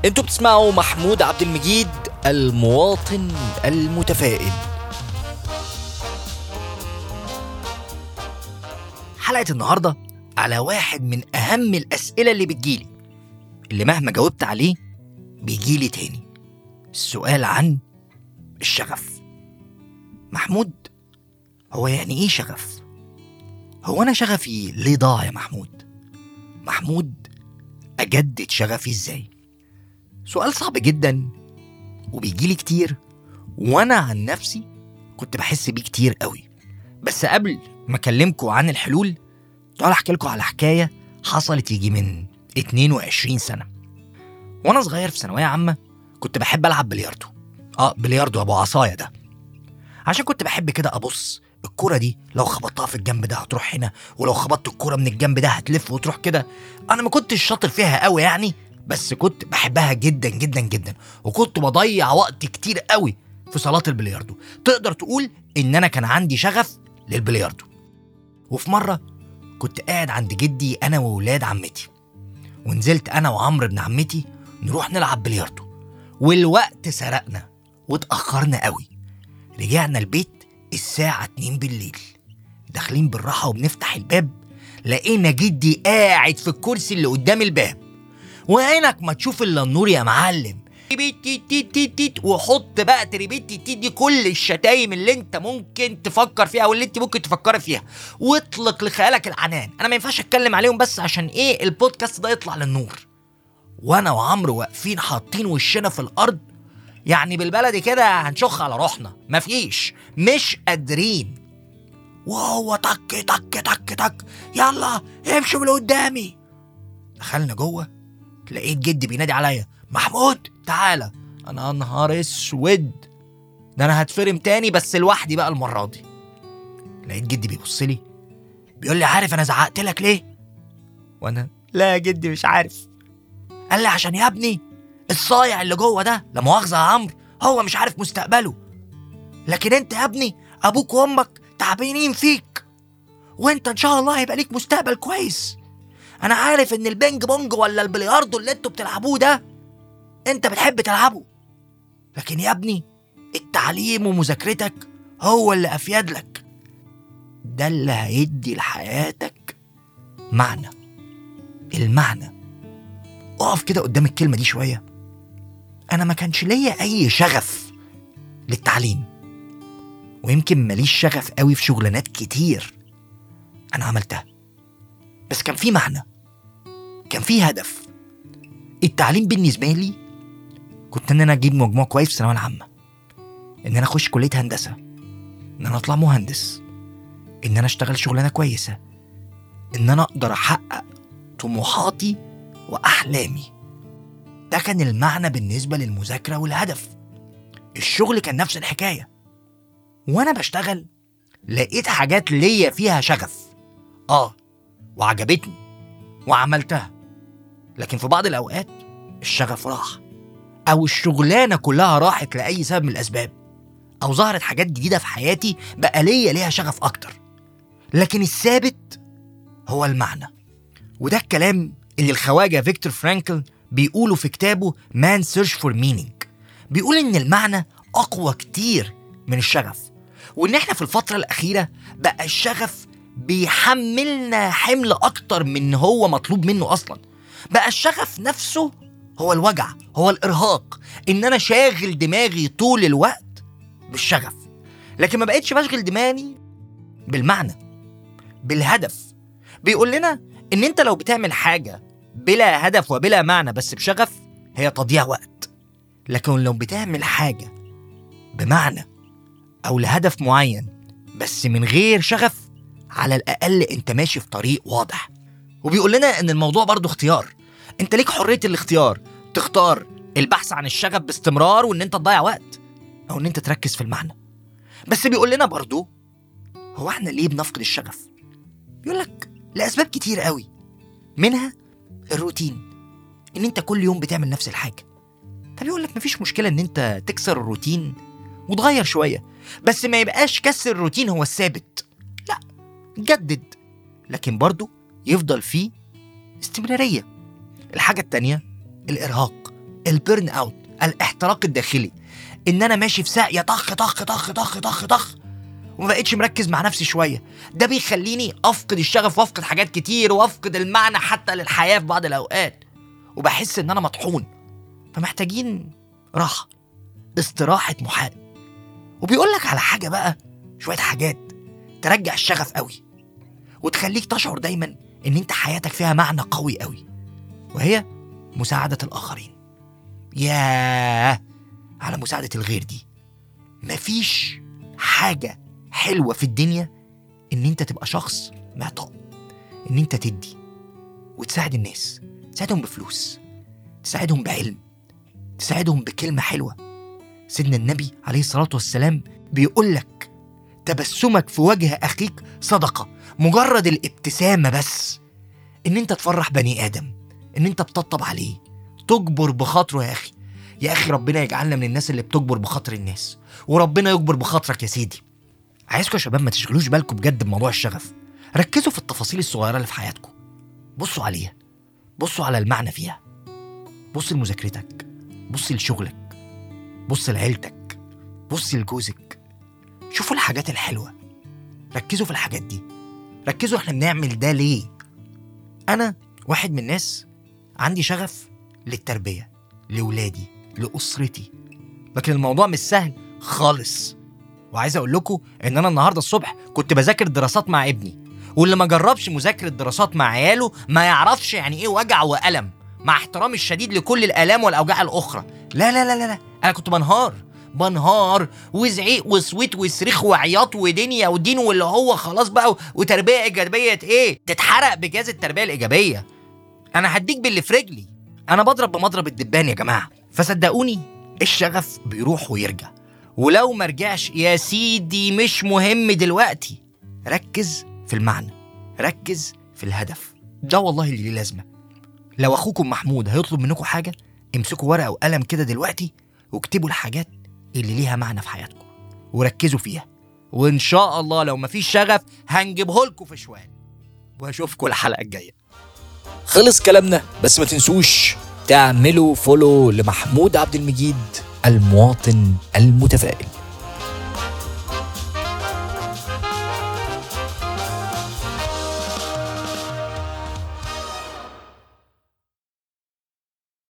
انتوا بتسمعوا محمود عبد المجيد المواطن المتفائل حلقة النهاردة على واحد من أهم الأسئلة اللي بتجيلي اللي مهما جاوبت عليه بيجيلي تاني السؤال عن الشغف محمود هو يعني ايه شغف هو انا شغفي ليه ضاع يا محمود محمود اجدد شغفي ازاي سؤال صعب جدا وبيجيلي كتير وانا عن نفسي كنت بحس بيه كتير قوي بس قبل ما اكلمكم عن الحلول تعالوا احكي لكم على حكايه حصلت يجي من 22 سنه وانا صغير في ثانويه عامه كنت بحب العب بلياردو اه بلياردو ابو عصايه ده عشان كنت بحب كده ابص الكرة دي لو خبطتها في الجنب ده هتروح هنا ولو خبطت الكرة من الجنب ده هتلف وتروح كده انا ما كنتش شاطر فيها قوي يعني بس كنت بحبها جدا جدا جدا وكنت بضيع وقت كتير قوي في صالات البلياردو تقدر تقول ان انا كان عندي شغف للبلياردو وفي مرة كنت قاعد عند جدي انا وولاد عمتي ونزلت انا وعمرو ابن عمتي نروح نلعب بلياردو والوقت سرقنا واتأخرنا قوي رجعنا البيت الساعة 2 بالليل داخلين بالراحة وبنفتح الباب لقينا جدي قاعد في الكرسي اللي قدام الباب وعينك ما تشوف الا النور يا معلم تريبيت تيت تيت تيت تيت وحط بقى تريبيت تيت تيت دي كل الشتايم اللي انت ممكن تفكر فيها واللي انت ممكن تفكري فيها واطلق لخيالك العنان انا ما ينفعش اتكلم عليهم بس عشان ايه البودكاست ده يطلع للنور وانا وعمرو واقفين حاطين وشنا في الارض يعني بالبلدي كده هنشخ على روحنا مفيش مش قادرين وهو تك تك تك تك يلا امشوا من قدامي دخلنا جوه لقيت جدي بينادي عليا محمود تعالى انا نهار اسود ده انا هتفرم تاني بس لوحدي بقى المره دي لقيت جدي بيبص لي بيقول لي عارف انا زعقت لك ليه وانا لا يا جدي مش عارف قال لي عشان يا ابني الصايع اللي جوه ده لا مؤاخذه يا عمرو هو مش عارف مستقبله لكن انت يا ابني ابوك وامك تعبانين فيك وانت ان شاء الله هيبقى ليك مستقبل كويس انا عارف ان البينج بونج ولا البلياردو اللي انتوا بتلعبوه ده انت بتحب تلعبه لكن يا ابني التعليم ومذاكرتك هو اللي افيد لك ده اللي هيدي لحياتك معنى المعنى اقف كده قدام الكلمة دي شوية أنا ما كانش ليا أي شغف للتعليم ويمكن ماليش شغف قوي في شغلانات كتير أنا عملتها بس كان في معنى كان في هدف التعليم بالنسبة لي كنت إن أنا أجيب مجموع كويس في الثانوية العامة إن أنا أخش كلية هندسة إن أنا أطلع مهندس إن أنا أشتغل شغلانة كويسة إن أنا أقدر أحقق طموحاتي وأحلامي ده كان المعنى بالنسبة للمذاكرة والهدف الشغل كان نفس الحكاية وأنا بشتغل لقيت حاجات ليا فيها شغف آه وعجبتني وعملتها لكن في بعض الأوقات الشغف راح أو الشغلانة كلها راحت لأي سبب من الأسباب أو ظهرت حاجات جديدة في حياتي بقى ليا ليها شغف أكتر لكن الثابت هو المعنى وده الكلام اللي الخواجة فيكتور فرانكل بيقوله في كتابه مان سيرش فور مينينج بيقول إن المعنى أقوى كتير من الشغف وإن إحنا في الفترة الأخيرة بقى الشغف بيحملنا حمل أكتر من هو مطلوب منه أصلا بقى الشغف نفسه هو الوجع هو الإرهاق إن أنا شاغل دماغي طول الوقت بالشغف لكن ما بقتش بشغل دماغي بالمعنى بالهدف بيقول لنا ان انت لو بتعمل حاجه بلا هدف وبلا معنى بس بشغف هي تضييع وقت لكن لو بتعمل حاجه بمعنى او لهدف معين بس من غير شغف على الاقل انت ماشي في طريق واضح وبيقول لنا ان الموضوع برضه اختيار انت ليك حريه الاختيار تختار البحث عن الشغف باستمرار وان انت تضيع وقت او ان انت تركز في المعنى بس بيقول لنا برضه هو احنا ليه بنفقد الشغف بيقول لك لاسباب كتير قوي منها الروتين ان انت كل يوم بتعمل نفس الحاجه فبيقول لك مفيش مشكله ان انت تكسر الروتين وتغير شويه بس ما يبقاش كسر الروتين هو الثابت لا جدد لكن برضه يفضل فيه استمراريه الحاجه التانيه الارهاق البيرن اوت الاحتراق الداخلي ان انا ماشي في ساقيه طخ طخ طخ طخ طخ طخ وما بقتش مركز مع نفسي شويه ده بيخليني افقد الشغف وافقد حاجات كتير وافقد المعنى حتى للحياه في بعض الاوقات وبحس ان انا مطحون فمحتاجين راحه استراحه محارب وبيقول لك على حاجه بقى شويه حاجات ترجع الشغف قوي وتخليك تشعر دايما ان انت حياتك فيها معنى قوي قوي وهي مساعده الاخرين ياه على مساعده الغير دي مفيش حاجه حلوه في الدنيا ان انت تبقى شخص معطاء ان انت تدي وتساعد الناس تساعدهم بفلوس تساعدهم بعلم تساعدهم بكلمه حلوه سيدنا النبي عليه الصلاه والسلام بيقول لك تبسمك في وجه اخيك صدقه مجرد الابتسامه بس ان انت تفرح بني ادم ان انت بتطبطب عليه تجبر بخاطره يا اخي يا اخي ربنا يجعلنا من الناس اللي بتجبر بخاطر الناس وربنا يجبر بخاطرك يا سيدي عايزكم يا شباب ما تشغلوش بالكم بجد بموضوع الشغف ركزوا في التفاصيل الصغيره اللي في حياتكم بصوا عليها بصوا على المعنى فيها بص لمذاكرتك بص لشغلك بص لعيلتك بص لجوزك شوفوا الحاجات الحلوه ركزوا في الحاجات دي ركزوا احنا بنعمل ده ليه انا واحد من الناس عندي شغف للتربيه لولادي لاسرتي لكن الموضوع مش سهل خالص وعايز اقول لكم ان انا النهارده الصبح كنت بذاكر دراسات مع ابني واللي ما جربش مذاكره دراسات مع عياله ما يعرفش يعني ايه وجع والم مع احترامي الشديد لكل الالام والاوجاع الاخرى لا لا لا لا, لا. انا كنت بنهار بنهار وزعيق وصويت وصريخ وعياط ودنيا ودين واللي هو خلاص بقى وتربيه ايجابيه ايه تتحرق بجهاز التربيه الايجابيه انا هديك باللي في رجلي انا بضرب بمضرب الدبان يا جماعه فصدقوني الشغف بيروح ويرجع ولو ما رجعش يا سيدي مش مهم دلوقتي ركز في المعنى ركز في الهدف ده والله اللي ليه لازمه لو اخوكم محمود هيطلب منكم حاجه امسكوا ورقه وقلم كده دلوقتي واكتبوا الحاجات اللي ليها معنى في حياتكم وركزوا فيها وان شاء الله لو مفيش شغف هنجيبه لكم في شوال واشوفكم الحلقه الجايه خلص كلامنا بس ما تنسوش تعملوا فولو لمحمود عبد المجيد المواطن المتفائل